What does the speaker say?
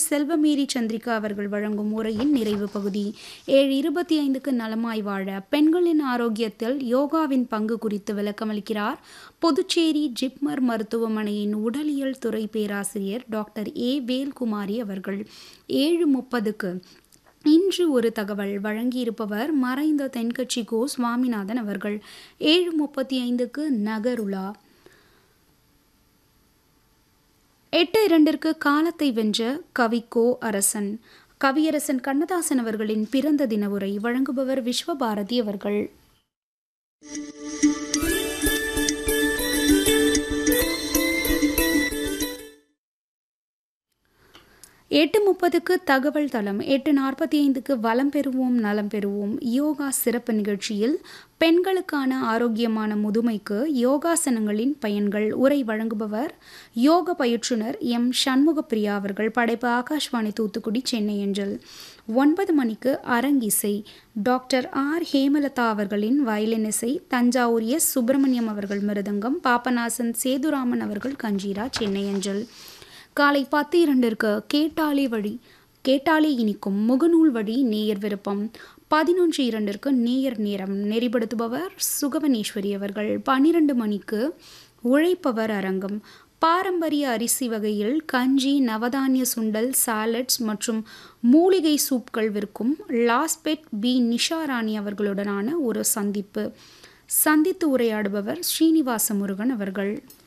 செல்வமேரி சந்திரிகா அவர்கள் வழங்கும் உரையின் நிறைவு பகுதி ஏழு இருபத்தி ஐந்துக்கு நலமாய் வாழ பெண்களின் ஆரோக்கியத்தில் யோகாவின் பங்கு குறித்து விளக்கமளிக்கிறார் புதுச்சேரி ஜிப்மர் மருத்துவமனையின் உடலியல் துறை பேராசிரியர் டாக்டர் ஏ வேல்குமாரி அவர்கள் ஏழு முப்பதுக்கு இன்று ஒரு தகவல் வழங்கியிருப்பவர் மறைந்த தென்கட்சி கோ சுவாமிநாதன் அவர்கள் ஏழு முப்பத்தி ஐந்துக்கு நகருலா எட்டு இரண்டிற்கு காலத்தை வென்ற கவிக்கோ அரசன் கவியரசன் கண்ணதாசன் அவர்களின் பிறந்த தின உரை வழங்குபவர் விஸ்வபாரதி அவர்கள் எட்டு முப்பதுக்கு தகவல் தளம் எட்டு நாற்பத்தி ஐந்துக்கு வளம் பெறுவோம் நலம் பெறுவோம் யோகா சிறப்பு நிகழ்ச்சியில் பெண்களுக்கான ஆரோக்கியமான முதுமைக்கு யோகாசனங்களின் பயன்கள் உரை வழங்குபவர் யோக பயிற்றுனர் எம் சண்முகப்பிரியா அவர்கள் படைப்பு ஆகாஷ்வாணி தூத்துக்குடி சென்னை என்றல் ஒன்பது மணிக்கு அரங்கிசை டாக்டர் ஆர் ஹேமலதா அவர்களின் வயலின் இசை தஞ்சாவூர் எஸ் சுப்பிரமணியம் அவர்கள் மிருதங்கம் பாபநாசன் சேதுராமன் அவர்கள் கஞ்சீரா சென்னை என்றல் காலை பத்து இரண்டிற்கு கேட்டாலே வழி கேட்டாலே இனிக்கும் முகநூல் வழி நேயர் விருப்பம் பதினொன்று இரண்டிற்கு நேயர் நேரம் நெறிப்படுத்துபவர் சுகவனேஸ்வரி அவர்கள் பன்னிரண்டு மணிக்கு உழைப்பவர் அரங்கம் பாரம்பரிய அரிசி வகையில் கஞ்சி நவதானிய சுண்டல் சாலட்ஸ் மற்றும் மூலிகை சூப்கள் விற்கும் லாஸ்பெட் பி நிஷா ராணி அவர்களுடனான ஒரு சந்திப்பு சந்தித்து உரையாடுபவர் ஸ்ரீனிவாச முருகன் அவர்கள்